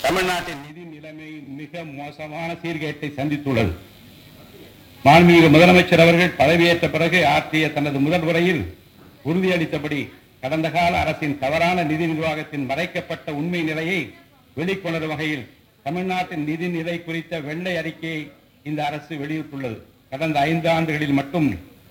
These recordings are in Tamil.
தமிழ்நாட்டின் நிதி நிலைமை மிக மோசமான சீர்கேட்டை சந்தித்துள்ளது மாண்புமிகு முதலமைச்சர் அவர்கள் பதவியேற்ற பிறகு ஆற்றிய தனது முதல் உரையில் உறுதியளித்தபடி கடந்த கால அரசின் தவறான நிதி நிர்வாகத்தின் மறைக்கப்பட்ட உண்மை நிலையை வெளிக்கொணரும் வகையில் தமிழ்நாட்டின் நிதி நிலை குறித்த வெள்ளை அறிக்கையை இந்த அரசு வெளியிட்டுள்ளது கடந்த ஐந்து ஆண்டுகளில் மட்டும்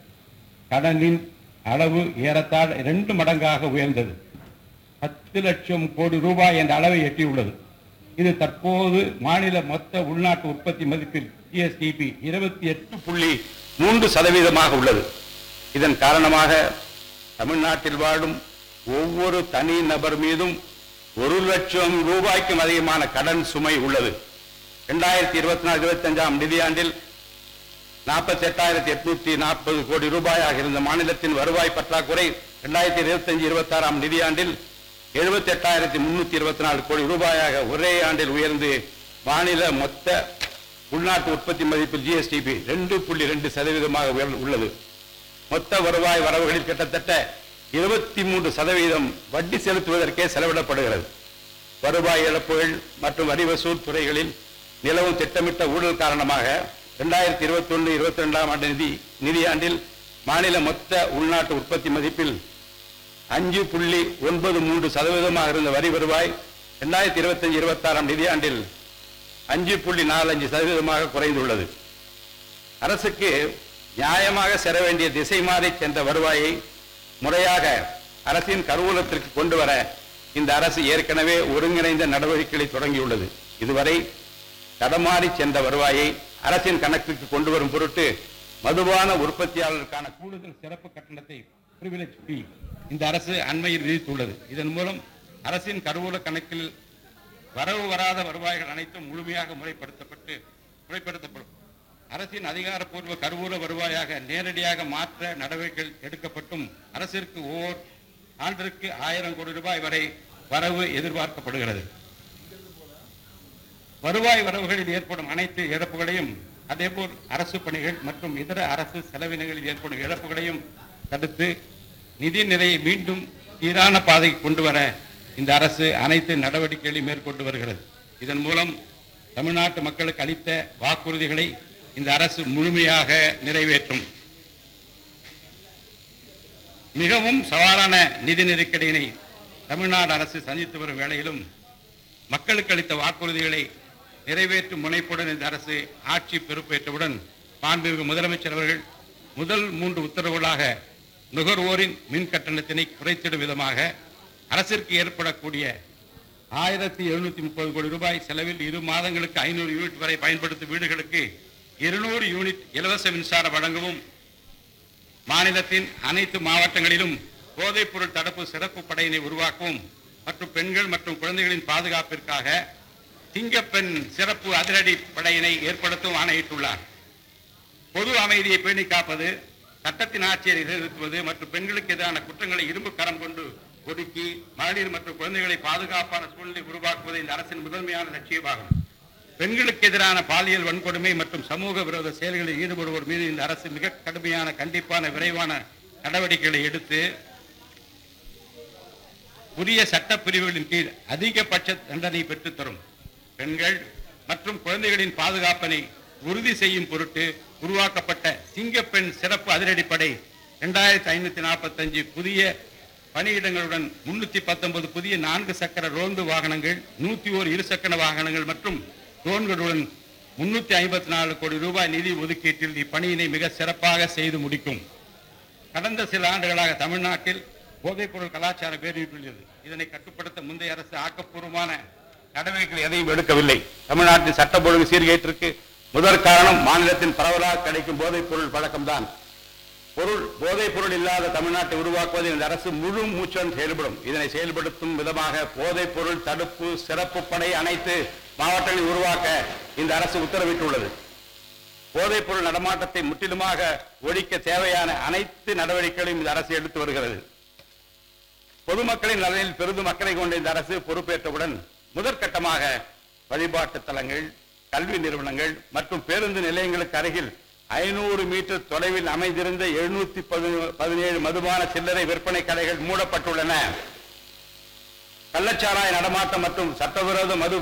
கடனின் அளவு ஏறத்தாழ இரண்டு மடங்காக உயர்ந்தது பத்து லட்சம் கோடி ரூபாய் என்ற அளவை எட்டியுள்ளது இது தற்போது மாநில மொத்த உள்நாட்டு உற்பத்தி மதிப்பில் ஜிஎஸ்டிபி இருபத்தி எட்டு புள்ளி மூன்று சதவீதமாக உள்ளது இதன் காரணமாக தமிழ்நாட்டில் வாழும் ஒவ்வொரு தனி நபர் மீதும் ஒரு லட்சம் ரூபாய்க்கும் அதிகமான கடன் சுமை உள்ளது இரண்டாயிரத்தி இருபத்தி நாலு இருபத்தி அஞ்சாம் நிதியாண்டில் நாற்பத்தி எட்டாயிரத்தி எட்நூத்தி நாற்பது கோடி ரூபாயாக இருந்த மாநிலத்தின் வருவாய் பற்றாக்குறை இரண்டாயிரத்தி இருபத்தி அஞ்சு இருபத்தி ஆறாம் நிதியாண்டில் எழுபத்தி எட்டாயிரத்தி முன்னூத்தி இருபத்தி நாலு கோடி ரூபாயாக ஒரே ஆண்டில் உயர்ந்து மாநில மொத்த உள்நாட்டு உற்பத்தி மதிப்பில் ஜிஎஸ்டிபி ரெண்டு புள்ளி ரெண்டு சதவீதமாக உயர்- உள்ளது மொத்த வருவாய் வரவுகளில் கிட்டத்தட்ட இருபத்தி மூன்று சதவீதம் வட்டி செலுத்துவதற்கே செலவிடப்படுகிறது வருவாய் இழப்புகள் மற்றும் வரி வசூல் துறைகளில் நிலவும் திட்டமிட்ட ஊழல் காரணமாக இரண்டாயிரத்தி இருபத்தி ஒன்று இருபத்தி ரெண்டாம் ஆண்டு நிதி நிதியாண்டில் மாநில மொத்த உள்நாட்டு உற்பத்தி மதிப்பில் அஞ்சு புள்ளி ஒன்பது மூன்று சதவீதமாக இருந்த வரி வருவாய் இரண்டாயிரத்தி இருபத்தஞ்சு இருபத்தாறாம் நிதியாண்டில் அஞ்சு புள்ளி நாலஞ்சு சதவீதமாக குறைந்துள்ளது அரசுக்கு நியாயமாக செர வேண்டிய திசை மாறி சென்ற வருவாயை முறையாக அரசின் கருவூலத்திற்கு கொண்டு வர இந்த அரசு ஏற்கனவே ஒருங்கிணைந்த நடவடிக்கைகளை தொடங்கியுள்ளது இதுவரை தடமாறி சென்ற வருவாயை அரசின் கணக்குக்கு கொண்டு வரும் பொருட்டு மதுபான உற்பத்தியாளருக்கான கூடுதல் சிறப்பு கட்டணத்தை பிரிவிலேஜ் fee இந்த அரசு அண்மையில் விதித்துள்ளது இதன் மூலம் அரசின் கருவூல கணக்கில் வரவு வராத வருவாய்கள் அனைத்தும் முழுமையாக முறைப்படுத்தப்பட்டு முறைப்படுத்தப்படும் அரசின் அதிகாரப்பூர்வ கருவூல வருவாயாக நேரடியாக மாற்ற நடவடிக்கைகள் எடுக்கப்பட்டும் அரசிற்கு ஓர் ஆண்டிற்கு ஆயிரம் கோடி ரூபாய் வரை வரவு எதிர்பார்க்கப்படுகிறது வருவாய் வரவுகளில் ஏற்படும் அனைத்து இழப்புகளையும் அதேபோல் அரசு பணிகள் மற்றும் இதர அரசு செலவினங்களில் ஏற்படும் இழப்புகளையும் தடுத்து நிதி நிலையை மீண்டும் சீரான பாதைக்கு கொண்டு வர இந்த அரசு அனைத்து நடவடிக்கைகளையும் மேற்கொண்டு வருகிறது இதன் மூலம் தமிழ்நாட்டு மக்களுக்கு அளித்த வாக்குறுதிகளை இந்த அரசு முழுமையாக நிறைவேற்றும் மிகவும் சவாலான நிதி நெருக்கடியினை தமிழ்நாடு அரசு சந்தித்து வரும் வேளையிலும் மக்களுக்கு அளித்த வாக்குறுதிகளை நிறைவேற்றும் முனைப்புடன் இந்த அரசு ஆட்சி பொறுப்பேற்றவுடன் மாண்புமிகு முதலமைச்சர் அவர்கள் முதல் மூன்று உத்தரவுகளாக நுகர்வோரின் மின் கட்டணத்தினை குறைத்திடும் விதமாக அரசிற்கு ஏற்படக்கூடிய ஆயிரத்தி எழுநூத்தி முப்பது கோடி ரூபாய் செலவில் இரு மாதங்களுக்கு ஐநூறு யூனிட் வரை பயன்படுத்தும் வீடுகளுக்கு இருநூறு யூனிட் இலவச மின்சாரம் வழங்கவும் மாநிலத்தின் அனைத்து மாவட்டங்களிலும் போதைப் பொருள் தடுப்பு சிறப்பு படையினை உருவாக்கவும் மற்றும் பெண்கள் மற்றும் குழந்தைகளின் பாதுகாப்பிற்காக சிங்கப்பெண் சிறப்பு அதிரடி படையினை ஏற்படுத்தவும் ஆணையிட்டுள்ளார் பொது அமைதியை பேணி காப்பது சட்டத்தின் ஆட்சியை நிலைநிறுத்துவது மற்றும் பெண்களுக்கு எதிரான குற்றங்களை இரும்பு கரம் கொண்டு ஒடுக்கி மகளிர் மற்றும் குழந்தைகளை பாதுகாப்பான சூழ்நிலை உருவாக்குவது இந்த அரசின் முதன்மையான லட்சியமாகும் பெண்களுக்கு எதிரான பாலியல் வன்கொடுமை மற்றும் சமூக விரோத செயல்களில் ஈடுபடுவோர் மீது இந்த அரசு மிக கடுமையான கண்டிப்பான விரைவான நடவடிக்கைகளை எடுத்து புதிய சட்ட பிரிவுகளின் கீழ் அதிகபட்ச தண்டனை பெற்றுத் தரும் பெண்கள் மற்றும் குழந்தைகளின் பாதுகாப்பினை உறுதி செய்யும் பொருட்டு உருவாக்கப்பட்ட சிங்கப்பெண் சிறப்பு அதிரடிப்படை இரண்டாயிரத்தி ஐநூத்தி நாற்பத்தஞ்சு புதிய பணியிடங்களுடன் முன்னூத்தி பத்தொன்பது புதிய நான்கு சக்கர ரோந்து வாகனங்கள் நூத்தி ஓர் இருசக்கர வாகனங்கள் மற்றும் ட்ரோன்களுடன் முன்னூத்தி ஐம்பத்தி நாலு கோடி ரூபாய் நிதி ஒதுக்கீட்டில் இப்பணியினை மிக சிறப்பாக செய்து முடிக்கும் கடந்த சில ஆண்டுகளாக தமிழ்நாட்டில் போதைப்பொருள் கலாச்சாரம் வேறுபட்டுள்ளது இதனை கட்டுப்படுத்த முந்தைய அரசு ஆக்கப்பூர்வமான நடவடிக்கைகள் எதையும் எடுக்கவில்லை தமிழ்நாட்டின் சட்ட ஒழுங்கு சீர்கேட்டிற்கு முதற் காரணம் மாநிலத்தின் பரவலாக கிடைக்கும் போதைப் பொருள் பழக்கம்தான் பொருள் போதைப் பொருள் இல்லாத தமிழ்நாட்டை உருவாக்குவது இந்த அரசு முழு மூச்சுடன் செயல்படும் இதனை செயல்படுத்தும் விதமாக போதைப் பொருள் தடுப்பு சிறப்பு படை அனைத்து மாவட்டங்களில் உருவாக்க இந்த அரசு உத்தரவிட்டுள்ளது போதைப் பொருள் நடமாட்டத்தை முற்றிலுமாக ஒழிக்க தேவையான அனைத்து நடவடிக்கைகளையும் இந்த அரசு எடுத்து வருகிறது பொதுமக்களின் நலனில் பெரிதும் அக்கறை கொண்ட இந்த அரசு பொறுப்பேற்றவுடன் முதற்கட்டமாக வழிபாட்டு தலங்கள் கல்வி நிறுவனங்கள் மற்றும் பேருந்து நிலையங்களுக்கு அருகில் ஐநூறு மீட்டர் தொலைவில் அமைந்திருந்த எழுநூத்தி பதினேழு மதுபான சில்லறை விற்பனை கடைகள் மூடப்பட்டுள்ளன கள்ளச்சாராய நடமாட்டம் மற்றும் சட்டவிரோத மது